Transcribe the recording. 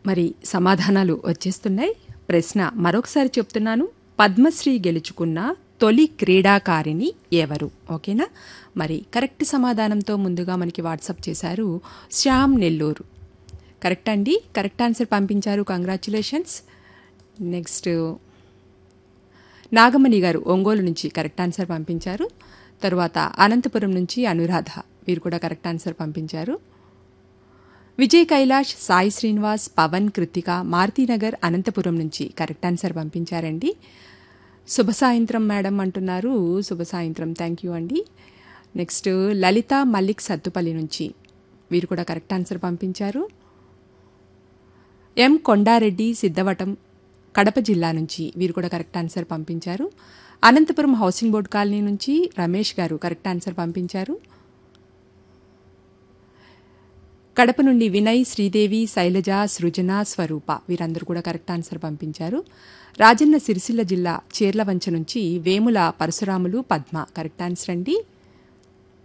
మరి సమాధానాలు వచ్చేస్తున్నాయి ప్రశ్న మరొకసారి చెప్తున్నాను పద్మశ్రీ గెలుచుకున్న తొలి క్రీడాకారిణి ఎవరు ఓకేనా మరి కరెక్ట్ సమాధానంతో ముందుగా మనకి వాట్సాప్ చేశారు శ్యామ్ నెల్లూరు కరెక్ట్ అండి కరెక్ట్ ఆన్సర్ పంపించారు కంగ్రాచులేషన్స్ నెక్స్ట్ నాగమణి గారు ఒంగోలు నుంచి కరెక్ట్ ఆన్సర్ పంపించారు తరువాత అనంతపురం నుంచి అనురాధ వీరు కూడా కరెక్ట్ ఆన్సర్ పంపించారు విజయ్ కైలాష్ సాయి శ్రీనివాస్ పవన్ కృతిక మారుతీనగర్ అనంతపురం నుంచి కరెక్ట్ ఆన్సర్ పంపించారండి శుభ సాయంత్రం మేడం అంటున్నారు శుభ సాయంత్రం థ్యాంక్ యూ అండి నెక్స్ట్ లలిత మల్లిక్ సత్తుపల్లి నుంచి వీరు కూడా కరెక్ట్ ఆన్సర్ పంపించారు ఎం కొండారెడ్డి సిద్ధవటం కడప జిల్లా నుంచి వీరు కూడా కరెక్ట్ ఆన్సర్ పంపించారు అనంతపురం హౌసింగ్ బోర్డు కాలనీ నుంచి రమేష్ గారు కరెక్ట్ ఆన్సర్ పంపించారు కడప నుండి వినయ్ శ్రీదేవి శైలజ సృజన స్వరూప వీరందరూ కూడా కరెక్ట్ ఆన్సర్ పంపించారు రాజన్న సిరిసిల్ల జిల్లా చీర్లవంచ నుంచి వేముల పరశురాములు పద్మ కరెక్ట్ ఆన్సర్ అండి